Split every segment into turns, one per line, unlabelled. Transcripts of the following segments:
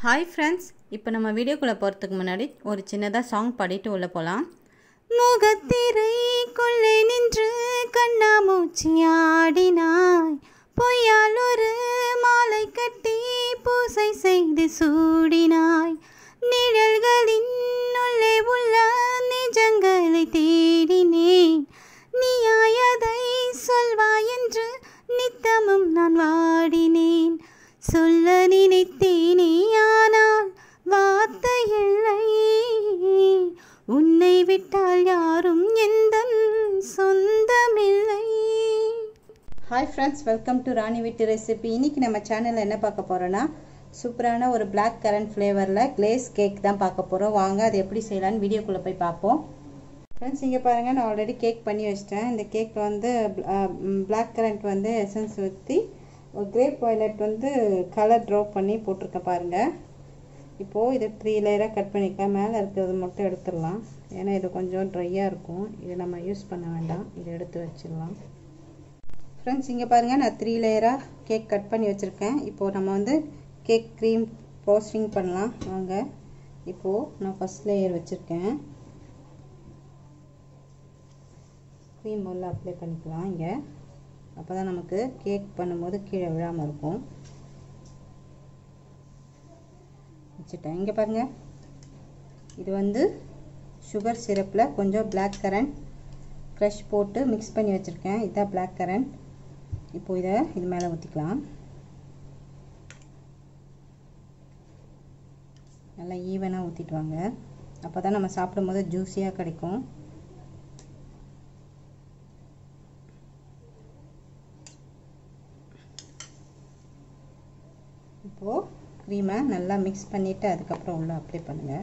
hi friends இப்போ நம்ம வீடியோக்குள்ளே போகிறதுக்கு முன்னாடி ஒரு சின்னதாக சாங் பாடிட்டு உள்ளே போகலாம் முகத்திரைக்குள்ளே நின்று கண்ணாமூச்சி ஆடினாய் பொய்யால் ஒரு மாலை கட்டி பூசை செய்து சூடினாய் நிழல்களின் உள்ளே உள்ள நிஜங்களை தேடினேன் நீயாயதை சொல்வாய் என்று நித்தமும் நான் வாடினேன் சொல்ல நினைத்தேனே ஆனால் வார்த்தை இல்லை உன்னை விட்டால் யாரும் எந்த சொந்தமில்லை hi friends welcome to Rani வீட்டு ரெசிபி இன்னைக்கு நம்ம சேனலில் என்ன பார்க்க போகிறோன்னா சூப்பரான ஒரு பிளாக் கரண்ட் ஃப்ளேவரில் கிளேஸ் கேக் தான் பார்க்க போகிறோம் வாங்க அது எப்படி செய்யலான்னு வீடியோக்குள்ளே போய் பார்ப்போம் ஃப்ரெண்ட்ஸ் இங்கே பாருங்கள் நான் ஆல்ரெடி கேக் பண்ணி வச்சிட்டேன் இந்த கேக் வந்து பிளாக் கரண்ட் வந்து எசன்ஸ் ஊற்றி கிரேப் வயலட் வந்து கலர் ட்ராப் பண்ணி போட்டிருக்கேன் பாருங்கள் இப்போது இதை த்ரீ லேயராக கட் பண்ணிக்கலாம் மேலே இருக்கிறது மட்டும் எடுத்துடலாம் ஏன்னா இது கொஞ்சம் ட்ரையாக இருக்கும் இதை நம்ம யூஸ் பண்ண வேண்டாம் இதை எடுத்து வச்சிடலாம் ஃப்ரெண்ட்ஸ் இங்கே பாருங்கள் நான் த்ரீ லேயராக கேக் கட் பண்ணி வச்சுருக்கேன் இப்போது நம்ம வந்து கேக் க்ரீம் ரோஸ்டிங் பண்ணலாம் வாங்க இப்போது நான் ஃபஸ்ட் லேயர் வச்சுருக்கேன் க்ரீம் உள்ள அப்ளை பண்ணிக்கலாம் இங்கே அப்போ தான் நமக்கு கேக் பண்ணும்போது கீழே விழாமல் இருக்கும் வச்சுட்டேன் இங்கே பாருங்கள் இது வந்து சுகர் சிரப்பில் கொஞ்சம் பிளாக் கரண்ட் க்ரஷ் போட்டு மிக்ஸ் பண்ணி வச்சுருக்கேன் இதுதான் பிளாக் கரண்ட் இப்போது இதை இது மேலே ஊற்றிக்கலாம் நல்லா ஈவனாக ஊற்றிட்டு வாங்க அப்போ தான் நம்ம சாப்பிடும்போது ஜூஸியாக கிடைக்கும் இப்போது க்ரீமை நல்லா மிக்ஸ் பண்ணிவிட்டு அதுக்கப்புறம் உள்ளே அப்ளை பண்ணுங்கள்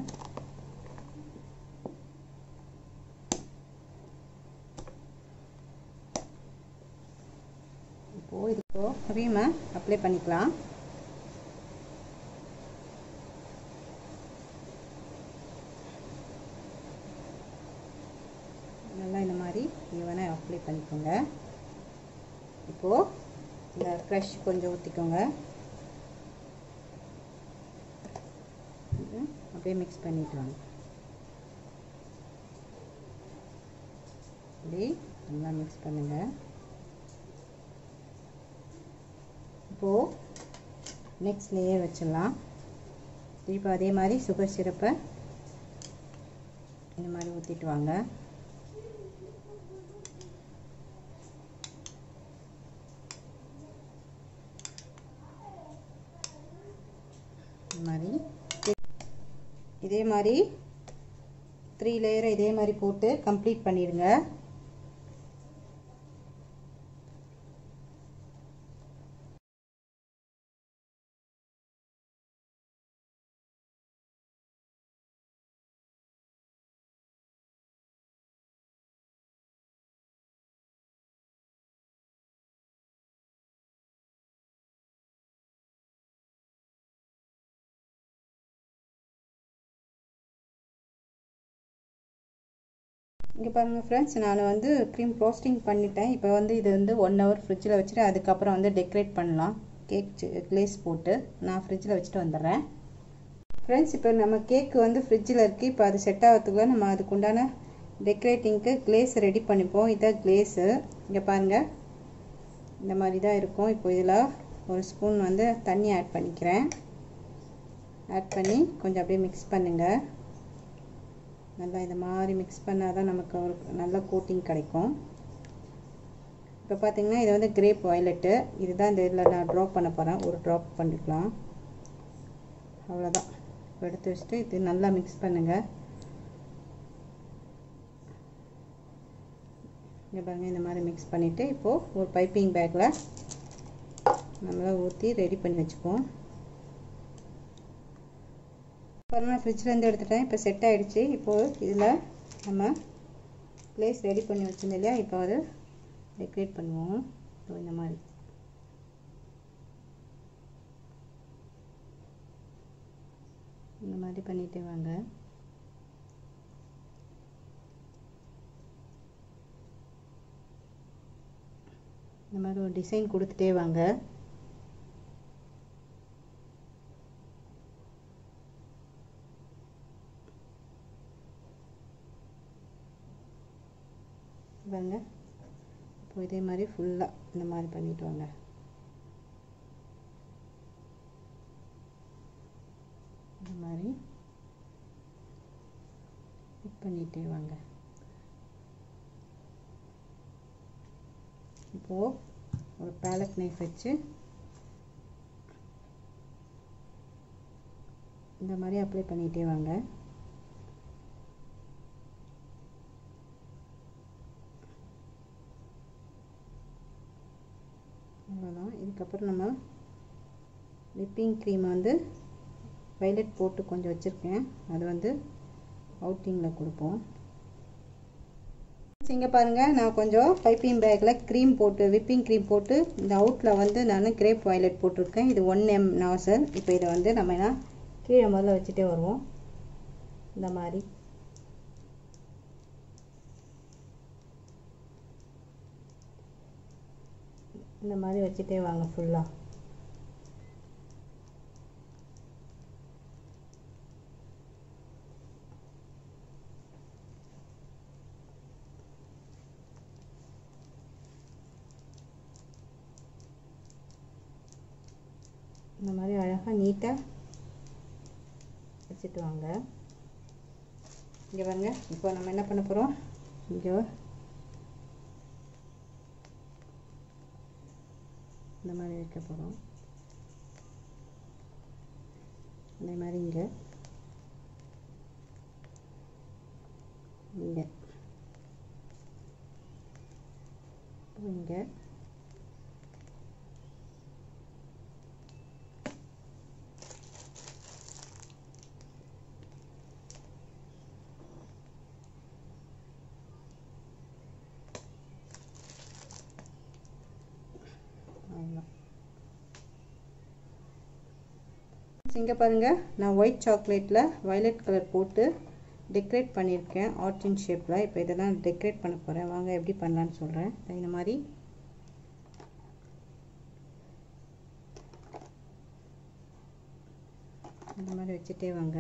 இப்போது இது இப்போது க்ரீமை அப்ளை பண்ணிக்கலாம் நல்லா இந்த மாதிரி ஈவனாக அப்ளை பண்ணிக்கோங்க இப்போது இந்த க்ரஷ் கொஞ்சம் ஊற்றிக்கோங்க அப்படியே மிக்ஸ் பண்ணிட்டு வாங்க இப்படி நல்லா மிக்ஸ் பண்ணுங்க இப்போது நெக்ஸ்ட் லேயர் வச்சிடலாம் இப்போ அதே மாதிரி சுகர் சிரப்பை இந்த மாதிரி ஊற்றிட்டு வாங்க இந்த மாதிரி இதே மாதிரி த்ரீ லேயரை இதே மாதிரி போட்டு கம்ப்ளீட் பண்ணிடுங்க இங்கே பாருங்கள் ஃப்ரெண்ட்ஸ் நான் வந்து க்ரீம் ரோஸ்டிங் பண்ணிட்டேன் இப்போ வந்து இது வந்து ஒன் ஹவர் ஃப்ரிட்ஜில் வச்சுட்டு அதுக்கப்புறம் வந்து டெக்கரேட் பண்ணலாம் கேக் கிளேஸ் போட்டு நான் ஃப்ரிட்ஜில் வச்சுட்டு வந்துடுறேன் ஃப்ரெண்ட்ஸ் இப்போ நம்ம கேக்கு வந்து ஃப்ரிட்ஜில் இருக்குது இப்போ அது செட் ஆகிறதுக்குள்ள நம்ம அதுக்குண்டான டெக்கரேட்டிங்க்கு கிளேஸ் ரெடி பண்ணிப்போம் இதான் கிளேஸு இங்கே பாருங்கள் இந்த மாதிரி தான் இருக்கும் இப்போ இதில் ஒரு ஸ்பூன் வந்து தண்ணி ஆட் பண்ணிக்கிறேன் ஆட் பண்ணி கொஞ்சம் அப்படியே மிக்ஸ் பண்ணுங்கள் நல்லா இந்த மாதிரி மிக்ஸ் பண்ணால் தான் நமக்கு ஒரு நல்ல கோட்டிங் கிடைக்கும் இப்போ பார்த்தீங்கன்னா இது வந்து கிரேப் வயலட்டு இதுதான் இந்த இதில் நான் ட்ராப் பண்ண போகிறேன் ஒரு ட்ராப் பண்ணிக்கலாம் அவ்வளோதான் இப்போ எடுத்து வச்சுட்டு இது நல்லா மிக்ஸ் பண்ணுங்கள் இங்கே பாருங்கள் இந்த மாதிரி மிக்ஸ் பண்ணிவிட்டு இப்போது ஒரு பைப்பிங் பேக்கில் நம்மளை ஊற்றி ரெடி பண்ணி வச்சுப்போம் பாருங்கள் ஃப்ரிட்ஜ்லேருந்து எடுத்துட்டேன் இப்போ செட் ஆகிடுச்சு இப்போது இதில் நம்ம ப்ளேஸ் ரெடி பண்ணி வச்சுருந்தோம் இல்லையா இப்போ அது டெக்கரேட் பண்ணுவோம் இப்போ இந்த மாதிரி இந்த மாதிரி பண்ணிகிட்டே வாங்க இந்த மாதிரி ஒரு டிசைன் கொடுத்துட்டே வாங்க பாருங்கள் இப்போ இதே மாதிரி ஃபுல்லாக இந்த மாதிரி பண்ணிட்டு வாங்க இந்த மாதிரி ஃபிட் பண்ணிகிட்டே வாங்க இப்போது ஒரு பேலட் நைஃப் வச்சு இந்த மாதிரி அப்ளை பண்ணிகிட்டே வாங்க அவ்வளோதான் இதுக்கப்புறம் நம்ம விப்பிங் க்ரீம் வந்து வைலட் போட்டு கொஞ்சம் வச்சுருக்கேன் அது வந்து அவுட்டிங்கில் கொடுப்போம் இங்கே பாருங்கள் நான் கொஞ்சம் பைப்பிங் பேக்கில் க்ரீம் போட்டு விப்பிங் க்ரீம் போட்டு இந்த அவுட்டில் வந்து நான் கிரேப் வைலட் போட்டிருக்கேன் இது ஒன் எம் நாசல் இப்போ இதை வந்து நம்ம என்ன கீழே முதல்ல வச்சுட்டே வருவோம் இந்த மாதிரி இந்த மாதிரி வச்சுட்டே வாங்க ஃபுல்லாக இந்த மாதிரி அழகாக நீட்டாக வச்சுட்டு வாங்க இங்கே பாருங்க இப்போ நம்ம என்ன பண்ண போகிறோம் இங்கே இந்த மாதிரி வைக்க போகிறோம் அதே மாதிரி இங்கே இங்கே இங்கே அவ்வளோதான் இங்கே பாருங்கள் நான் ஒயிட் சாக்லேட்டில் வயலட் கலர் போட்டு டெக்கரேட் பண்ணியிருக்கேன் ஆர்ச்சின் ஷேப்பில் இப்போ இதெல்லாம் டெக்கரேட் பண்ண போகிறேன் வாங்க எப்படி பண்ணலான்னு சொல்கிறேன் இந்த மாதிரி இந்த மாதிரி வச்சுட்டே வாங்க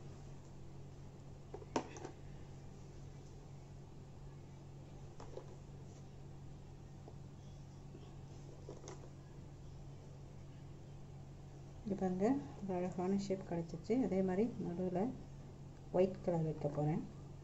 இது பாருங்க ஒரு அழகான ஷேப் கிடச்சிச்சு அதே மாதிரி நடுவில் ஒயிட் கலர் வைக்க போகிறேன்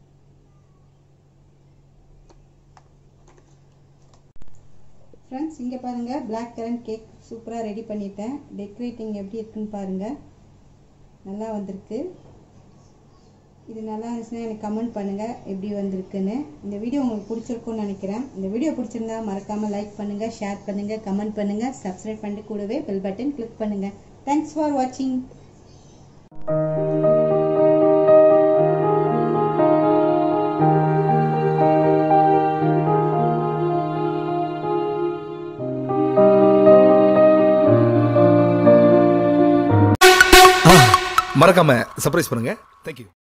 ஃப்ரெண்ட்ஸ் இங்கே பாருங்கள் பிளாக் கரண்ட் கேக் சூப்பராக ரெடி பண்ணிட்டேன் டெக்கரேட்டிங் எப்படி இருக்குன்னு பாருங்கள் நல்லா வந்திருக்கு இது நல்லா இருந்துச்சுன்னா எனக்கு கமெண்ட் பண்ணுங்கள் எப்படி வந்திருக்குன்னு இந்த வீடியோ உங்களுக்கு பிடிச்சிருக்கும்னு நினைக்கிறேன் இந்த வீடியோ பிடிச்சிருந்தா மறக்காமல் லைக் பண்ணுங்கள் ஷேர் பண்ணுங்கள் கமெண்ட் பண்ணுங்கள் சப்ஸ்கிரைப் பண்ணிட்டு கூடவே பெல் பட்டன் கிளிக் பண்ணுங்கள் தேங்க்ஸ் ஃபார் வாட்சிங்
மறக்காம சர்ப்ரைஸ் பண்ணுங்க தேங்க்யூ